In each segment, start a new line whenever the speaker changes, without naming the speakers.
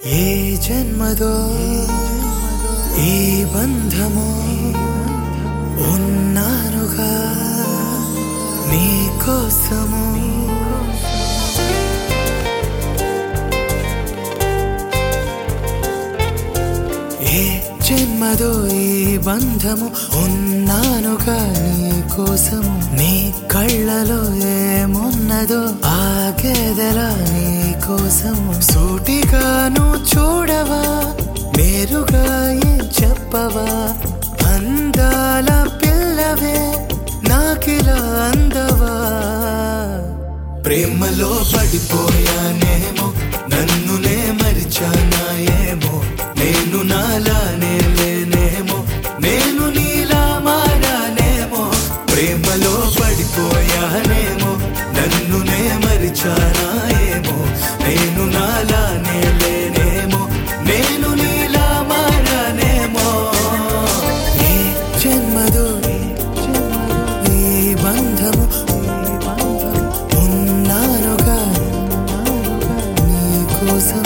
ఏ జన్మదో ఈ బంధము ఉన్నానుగా నీకోసము ఏ జన్మదో ఈ బంధము ఉన్నానుగా నీకోసము నీ కళ్ళలో ఏమున్నదో ఆగేదలా నీకోసము సూటిగాను చూడవా నేరుగా ఏం చెప్పవా అందాల పిల్లవే నాకిలా అందవా ప్రేమలో పడిపోయానేమో నన్నునే మరిచానా ఏమో నేను నాలానే లేనేమో నేను నీలా మారానేమో ప్రేమలో పడిపోయానేమో నన్నునే మరిచానా ఏమో నేను నాలానే లేనేమో నేను నీలా మారానేమో ఏ జన్మదో ఈ బంధము ఉన్నానుగా నీకోసం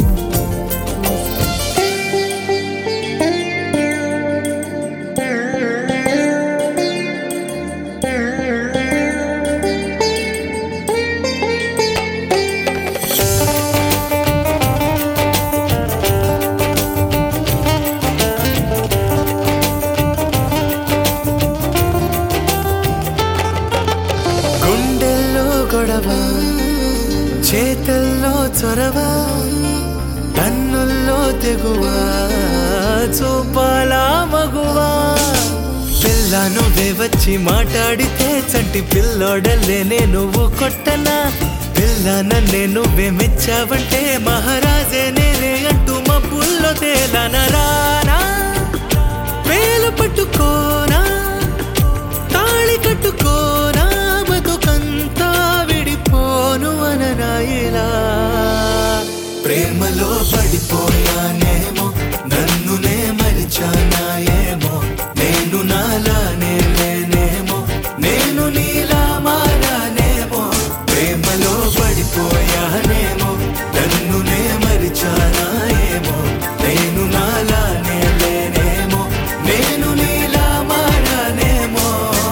గుండెల్లో గొడవ చేతల్లో చొరవ కన్నుల్లో తెగువ చూపాలా మగువా పిల్ల నువ్వే వచ్చి మాట్లాడితే చంటి పిల్లోడలేనే నువ్వు కొట్టనా పిల్ల నన్నే నువ్వే మెచ్చావంటే మహారాజే నేనే అంటూ మా పుల్లో తేలనరానా వేలు పట్టుకోనా తాళి కట్టుకోనా బతుకంతా విడిపోను అనరాయిలా ప్రేమలో పడిపోయానేమో నన్నునే మరిచానా ఏమో నేను నాలానే లేనేమో నేను నీలా మారానేమో ప్రేమలో పడిపోయానేమో నన్నునే మరిచానా ఏమో నేను నాలానే లేనేమో నేను నీలా మారానేమో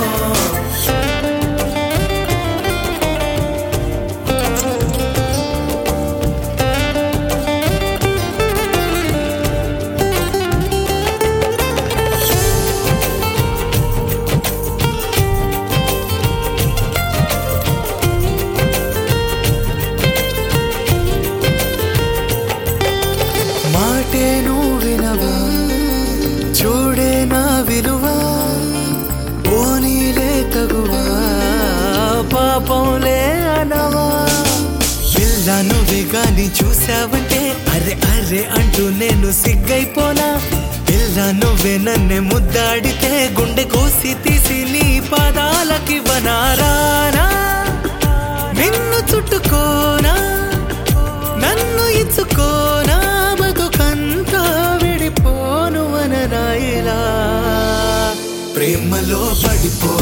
మాటే నువ్వు వినవా చూడే నా విలువ పోనీలే తగువా పాపంలే అనవా పిల్ల నువ్వే గాని చూసావంటే అరే అరే అంటూ నేను సిగ్గైపోనా పిల్ల నువ్వే నన్నే ముద్దాడితే గుండె కోసి తీసి నీ పాదాలకి వనారానా నిన్ను చుట్టుకోనా నన్ను ఇచ్చుకోనా బతుకంతా విడిపోను అనరాయిలా ప్రేమలో పడిపో